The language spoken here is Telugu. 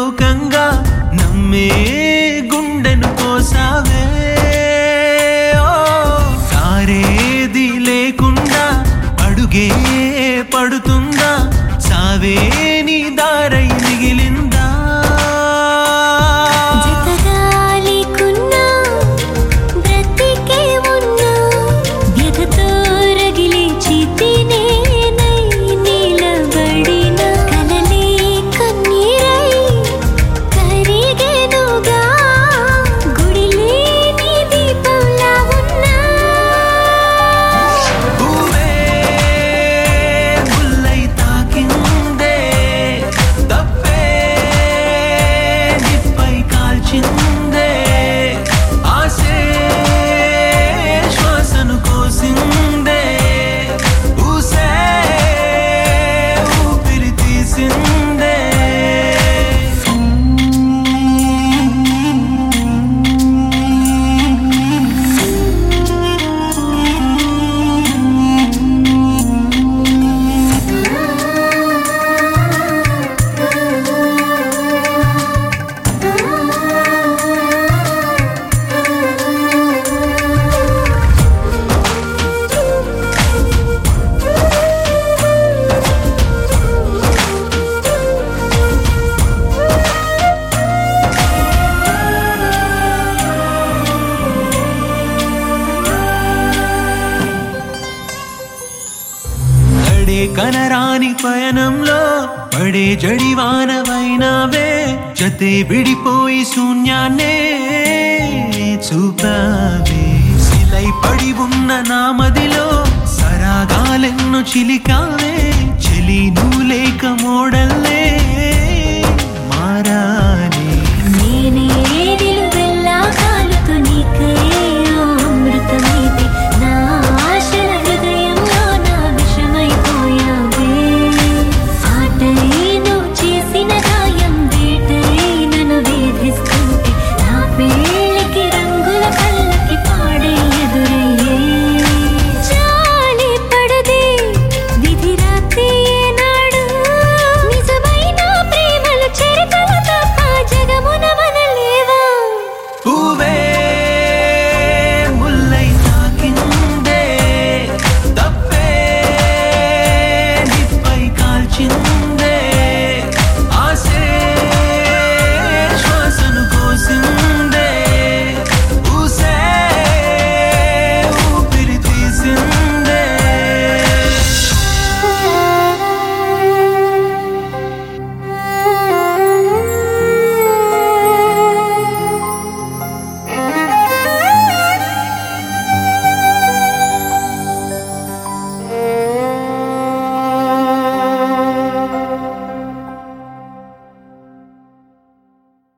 లోకంగా నమ్మే గుండెను కోసావే ఓ, సారేది లేకుండా అడుగే పడుతుందా సావే నీ దారై మిగిలిందా జతగాలికున్నా బ్రతికే ఉన్నా వ్యధతో రగిలే చితినేనై నిలబడిన కలలే కన్నీరై కరిగెనుగా గుడిలేని దీపంలా ఉన్నా భూమే ముల్లై తాకిందే తప్పే నిప్పై కాల్చిందే ఆసే శ్వాసను కోసిందే ఊసే ఊపిరి తీసిందే నడే కనరాని పయనంలో పడే జడివానవైనావే జతే విడిపోయి శూన్యాన్నే చూపావే శిలై పడి ఉన్న నా మదిలో సరాగాలెన్ను చిలికావే చెలి నువ్వు లేక మోడల్లే